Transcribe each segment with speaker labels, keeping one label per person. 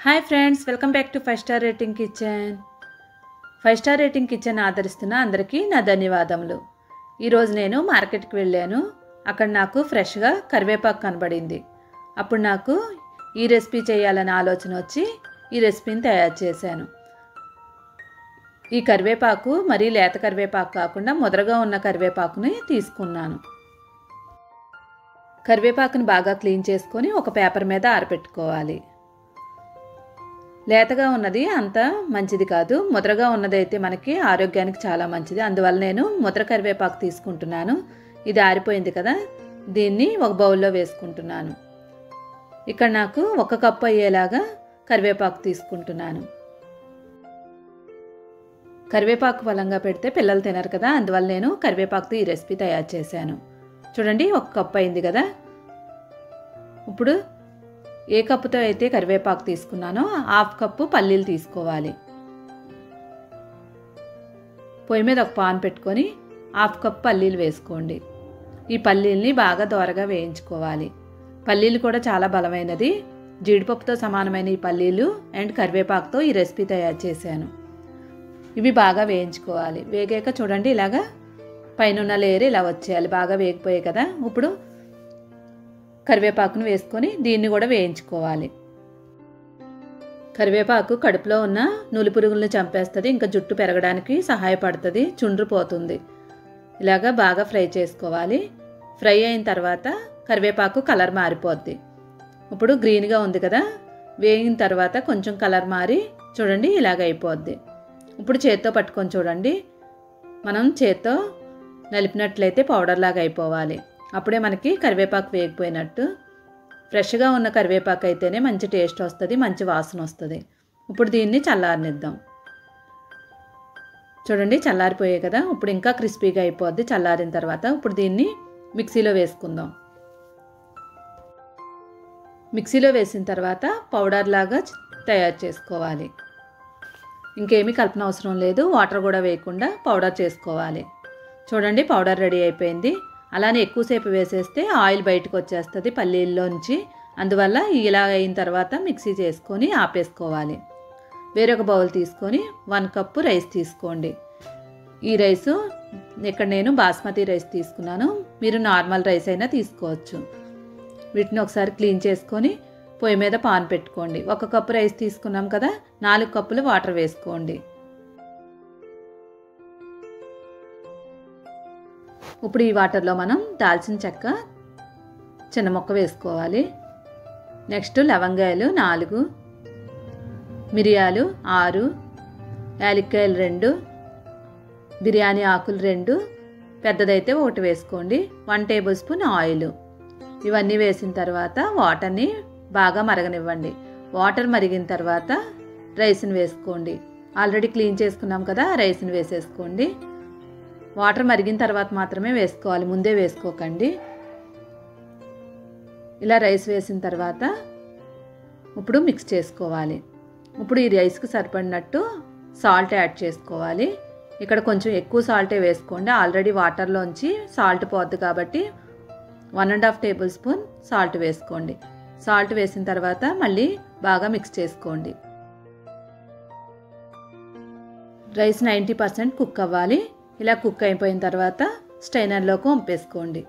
Speaker 1: hi friends welcome back to five star rating kitchen five star rating kitchen ఆదరిస్తున్న అందరికీ నా ధన్యవాదములు ఈరోజు నేను మార్కెట్కి వెళ్ళాను అక్కడ నాకు ఫ్రెష్గా కరివేపాకు కనబడింది అప్పుడు నాకు ఈ రెసిపీ చేయాలనే ఆలోచన వచ్చి ఈ రెసిపీని తయారు చేశాను ఈ కరివేపాకు మరీ లేత కరివేపాకు కాకుండా ముదరగా ఉన్న కరివేపాకుని తీసుకున్నాను కరివేపాకుని బాగా క్లీన్ చేసుకొని ఒక పేపర్ మీద ఆరబెట్టుకోవాలి లేతగా ఉన్నది అంత మంచిది కాదు ముద్రగా ఉన్నదైతే మనకి ఆరోగ్యానికి చాలా మంచిది అందువల్ల నేను ముద్ర కరివేపాకు తీసుకుంటున్నాను ఇది ఆరిపోయింది కదా దీన్ని ఒక బౌల్లో వేసుకుంటున్నాను ఇక్కడ నాకు ఒక కప్పు అయ్యేలాగా కరివేపాకు తీసుకుంటున్నాను కరివేపాకు బలంగా పెడితే పిల్లలు తినరు కదా అందువల్ల నేను కరివేపాకుతో ఈ రెసిపీ తయారు చేశాను చూడండి ఒక కప్పు అయింది కదా ఇప్పుడు ఏ కప్పుతో అయితే కరివేపాకు తీసుకున్నానో హాఫ్ కప్పు పల్లీలు తీసుకోవాలి పొయ్యి మీద ఒక పాన్ పెట్టుకొని హాఫ్ కప్ పల్లీలు వేసుకోండి ఈ పల్లీల్ని బాగా దోరగా వేయించుకోవాలి పల్లీలు కూడా చాలా బలమైనది జీడిపప్పుతో సమానమైన ఈ పల్లీలు అండ్ కరివేపాకుతో ఈ రెసిపీ తయారు చేశాను ఇవి బాగా వేయించుకోవాలి వేగాక చూడండి ఇలాగా పైన ఉన్న లేయర్ ఇలా వచ్చేయాలి బాగా వేగిపోయాయి కదా ఇప్పుడు కరివేపాకును వేసుకొని దీన్ని కూడా వేయించుకోవాలి కరివేపాకు కడుపులో ఉన్న నూలు పురుగులను చంపేస్తుంది ఇంకా జుట్టు పెరగడానికి సహాయపడుతుంది చుండ్రు పోతుంది ఇలాగా బాగా ఫ్రై చేసుకోవాలి ఫ్రై అయిన తర్వాత కరివేపాకు కలర్ మారిపోద్ది ఇప్పుడు గ్రీన్గా ఉంది కదా వేగిన తర్వాత కొంచెం కలర్ మారి చూడండి ఇలాగ అయిపోద్ది ఇప్పుడు చేత్తో పట్టుకొని చూడండి మనం చేత్తో నలిపినట్లయితే పౌడర్ లాగా అయిపోవాలి అప్పుడే మనకి కరివేపాకు వేగిపోయినట్టు ఫ్రెష్గా ఉన్న కరివేపాకు అయితేనే మంచి టేస్ట్ వస్తుంది మంచి వాసన వస్తుంది ఇప్పుడు దీన్ని చల్లారనిద్దాం చూడండి చల్లారిపోయాయి కదా ఇప్పుడు ఇంకా క్రిస్పీగా అయిపోద్ది చల్లారిన తర్వాత ఇప్పుడు దీన్ని మిక్సీలో వేసుకుందాం మిక్సీలో వేసిన తర్వాత పౌడర్ లాగా తయారు చేసుకోవాలి ఇంకేమీ కలపన అవసరం లేదు వాటర్ కూడా వేయకుండా పౌడర్ చేసుకోవాలి చూడండి పౌడర్ రెడీ అయిపోయింది అలానే ఎక్కువసేపు వేసేస్తే ఆయిల్ బయటకు వచ్చేస్తుంది పల్లీల్లోంచి అందువల్ల ఇలా అయిన తర్వాత మిక్సీ చేసుకొని ఆపేసుకోవాలి వేరొక బౌల్ తీసుకొని వన్ కప్పు రైస్ తీసుకోండి ఈ రైసు ఇక్కడ నేను బాస్మతి రైస్ తీసుకున్నాను మీరు నార్మల్ రైస్ అయినా తీసుకోవచ్చు వీటిని ఒకసారి క్లీన్ చేసుకొని పొయ్యి మీద పాన్ పెట్టుకోండి ఒక కప్పు రైస్ తీసుకున్నాం కదా నాలుగు కప్పులు వాటర్ వేసుకోండి ఇప్పుడు ఈ వాటర్లో మనం దాల్చిన చెక్క చిన్న మొక్క వేసుకోవాలి నెక్స్ట్ లవంగాయలు నాలుగు మిరియాలు ఆరు యాలక్కాయలు రెండు బిర్యానీ ఆకులు రెండు పెద్దదైతే ఒకటి వేసుకోండి వన్ టేబుల్ స్పూన్ ఆయిల్ ఇవన్నీ వేసిన తర్వాత వాటర్ని బాగా మరగనివ్వండి వాటర్ మరిగిన తర్వాత రైస్ని వేసుకోండి ఆల్రెడీ క్లీన్ చేసుకున్నాం కదా రైస్ని వేసేసుకోండి వాటర్ మరిగిన తర్వాత మాత్రమే వేసుకోవాలి ముందే వేసుకోకండి ఇలా రైస్ వేసిన తర్వాత ఇప్పుడు మిక్స్ చేసుకోవాలి ఇప్పుడు ఈ రైస్కి సరిపడినట్టు సాల్ట్ యాడ్ చేసుకోవాలి ఇక్కడ కొంచెం ఎక్కువ సాల్టే వేసుకోండి ఆల్రెడీ వాటర్లోంచి సాల్ట్ పోద్ది కాబట్టి one and half tablespoon salt వేసుకోండి సాల్ట్ వేసిన తర్వాత మళ్ళీ బాగా మిక్స్ చేసుకోండి రైస్ నైంటీ పర్సెంట్ కుక్ అవ్వాలి ఇలా కుక్ అయిపోయిన తర్వాత స్టైనర్లోకి వంపేసుకోండి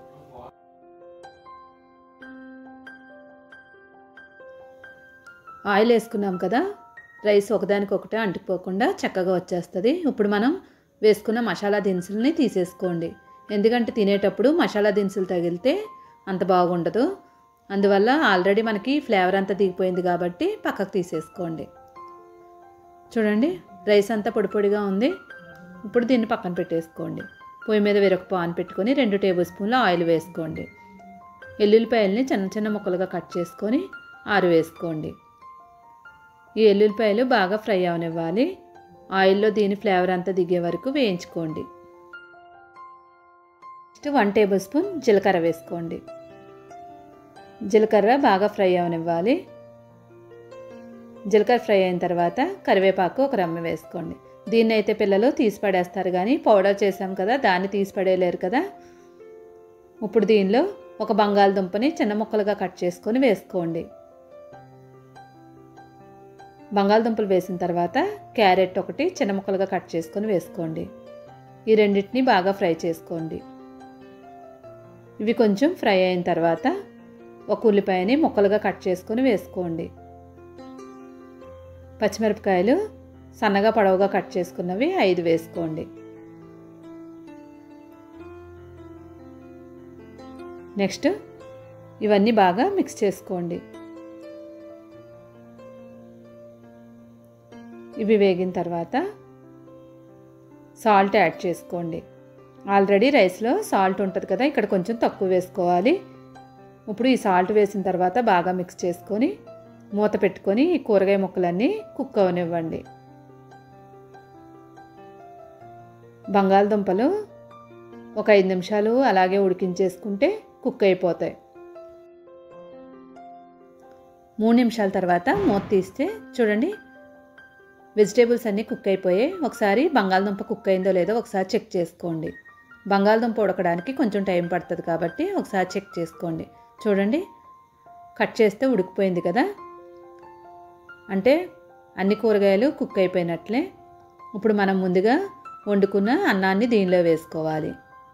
Speaker 1: ఆయిల్ వేసుకున్నాం కదా రైస్ ఒకదానికొకటే అంటుకోకుండా చక్కగా వచ్చేస్తుంది ఇప్పుడు మనం వేసుకున్న మసాలా దినుసుల్ని తీసేసుకోండి ఎందుకంటే తినేటప్పుడు మసాలా దినుసులు తగిలితే అంత బాగుండదు అందువల్ల ఆల్రెడీ మనకి ఫ్లేవర్ అంతా దిగిపోయింది కాబట్టి పక్కకు తీసేసుకోండి చూడండి రైస్ అంతా పొడి పొడిగా ఉంది ఇప్పుడు దీన్ని పక్కన పెట్టేసుకోండి పొయ్యి మీద వేరొక పాన్ పెట్టుకొని రెండు టేబుల్ స్పూన్ల ఆయిల్ వేసుకోండి ఎల్లుల్లిపాయలని చిన్న చిన్న ముక్కలుగా కట్ చేసుకొని ఆరు వేసుకోండి ఈ ఎల్లుల్లిపాయలు బాగా ఫ్రై అవనివ్వాలి ఆయిల్లో దీని ఫ్లేవర్ అంతా దిగే వరకు వేయించుకోండి నెక్స్ట్ వన్ టేబుల్ స్పూన్ జీలకర్ర వేసుకోండి జీలకర్ర బాగా ఫ్రై అవనివ్వాలి జీలకర్ర ఫ్రై అయిన తర్వాత కరివేపాకు ఒక రమ్మ వేసుకోండి దీన్ని అయితే పిల్లలు తీసి పడేస్తారు కానీ పౌడర్ చేసాం కదా దాన్ని తీసి పడేయలేరు కదా ఇప్పుడు దీనిలో ఒక బంగాళదుంపని చిన్న ముక్కలుగా కట్ చేసుకొని వేసుకోండి బంగాళదుంపలు వేసిన తర్వాత క్యారెట్ ఒకటి చిన్న ముక్కలుగా కట్ చేసుకొని వేసుకోండి ఈ రెండింటిని బాగా ఫ్రై చేసుకోండి ఇవి కొంచెం ఫ్రై అయిన తర్వాత ఒక ఉల్లిపాయని ముక్కలుగా కట్ చేసుకొని వేసుకోండి పచ్చిమిరపకాయలు సన్నగా పొడవుగా కట్ చేసుకున్నవి ఐదు వేసుకోండి నెక్స్ట్ ఇవన్నీ బాగా మిక్స్ చేసుకోండి ఇవి వేగిన తర్వాత సాల్ట్ యాడ్ చేసుకోండి ఆల్రెడీ రైస్లో సాల్ట్ ఉంటుంది కదా ఇక్కడ కొంచెం తక్కువ వేసుకోవాలి ఇప్పుడు ఈ సాల్ట్ వేసిన తర్వాత బాగా మిక్స్ చేసుకొని మూత పెట్టుకొని ఈ కూరగాయ ముక్కలన్నీ కుక్ అవనివ్వండి బంగాళదుంపలు ఒక ఐదు నిమిషాలు అలాగే ఉడికించేసుకుంటే కుక్ అయిపోతాయి మూడు నిమిషాల తర్వాత మూత తీస్తే చూడండి వెజిటేబుల్స్ అన్నీ కుక్ అయిపోయాయి ఒకసారి బంగాళదుంప కుక్ అయిందో లేదో ఒకసారి చెక్ చేసుకోండి బంగాళదుంప ఉడకడానికి కొంచెం టైం పడుతుంది కాబట్టి ఒకసారి చెక్ చేసుకోండి చూడండి కట్ చేస్తే ఉడికిపోయింది కదా అంటే అన్ని కూరగాయలు కుక్ అయిపోయినట్లే ఇప్పుడు మనం ముందుగా వండుకున్న అన్నాన్ని దీనిలో వేసుకోవాలి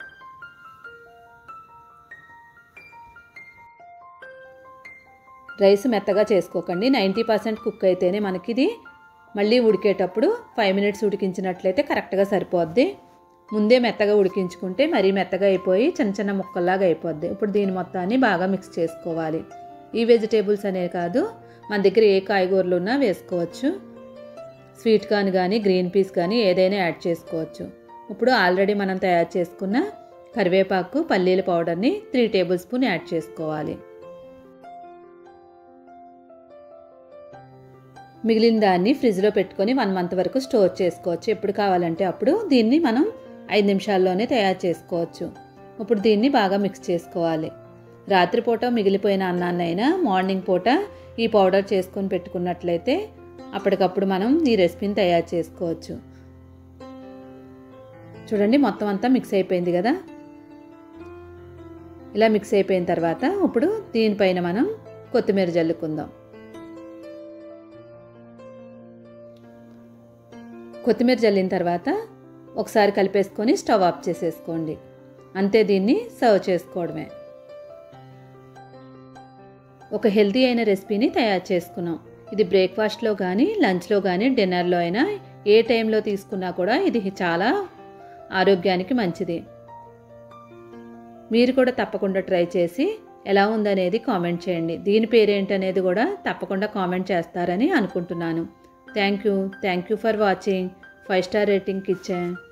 Speaker 1: రైస్ మెత్తగా చేసుకోకండి నైంటీ పర్సెంట్ కుక్ అయితేనే మనకి ఇది మళ్ళీ ఉడికేటప్పుడు ఫైవ్ మినిట్స్ ఉడికించినట్లయితే కరెక్ట్గా సరిపోద్ది ముందే మెత్తగా ఉడికించుకుంటే మరీ మెత్తగా అయిపోయి చిన్న చిన్న ముక్కల్లాగా అయిపోద్ది ఇప్పుడు దీని మొత్తాన్ని బాగా మిక్స్ చేసుకోవాలి ఈ వెజిటేబుల్స్ అనే కాదు మన దగ్గర ఏ కాయగూరలు ఉన్నా వేసుకోవచ్చు స్వీట్ కార్న్ కానీ గ్రీన్ పీస్ కానీ ఏదైనా యాడ్ చేసుకోవచ్చు ఇప్పుడు ఆల్రెడీ మనం తయారు చేసుకున్న కరివేపాకు పల్లీల పౌడర్ని త్రీ టేబుల్ స్పూన్ యాడ్ చేసుకోవాలి మిగిలిన దాన్ని ఫ్రిడ్జ్లో పెట్టుకొని వన్ మంత్ వరకు స్టోర్ చేసుకోవచ్చు ఎప్పుడు కావాలంటే అప్పుడు దీన్ని మనం ఐదు నిమిషాల్లోనే తయారు చేసుకోవచ్చు ఇప్పుడు దీన్ని బాగా మిక్స్ చేసుకోవాలి రాత్రిపూట మిగిలిపోయిన అన్నాన్నైనా మార్నింగ్ పూట ఈ పౌడర్ చేసుకొని పెట్టుకున్నట్లయితే అప్పటికప్పుడు మనం ఈ రెసిపీని తయారు చేసుకోవచ్చు చూడండి మొత్తం అంతా మిక్స్ అయిపోయింది కదా ఇలా మిక్స్ అయిపోయిన తర్వాత ఇప్పుడు దీనిపైన మనం కొత్తిమీర జల్లుకుందాం కొత్తిమీర జల్లిన తర్వాత ఒకసారి కలిపేసుకొని స్టవ్ ఆఫ్ చేసేసుకోండి అంతే దీన్ని సర్వ్ చేసుకోవడమే ఒక హెల్తీ అయిన రెసిపీని తయారు చేసుకున్నాం ఇది బ్రేక్ఫాస్ట్లో కానీ లంచ్లో కానీ డిన్నర్లో అయినా ఏ టైంలో తీసుకున్నా కూడా ఇది చాలా ఆరోగ్యానికి మంచిది మీరు కూడా తప్పకుండా ట్రై చేసి ఎలా ఉందనేది కామెంట్ చేయండి దీని పేరేంటనేది కూడా తప్పకుండా కామెంట్ చేస్తారని అనుకుంటున్నాను thank you thank you for watching five star రేటింగ్కి ఇచ్చా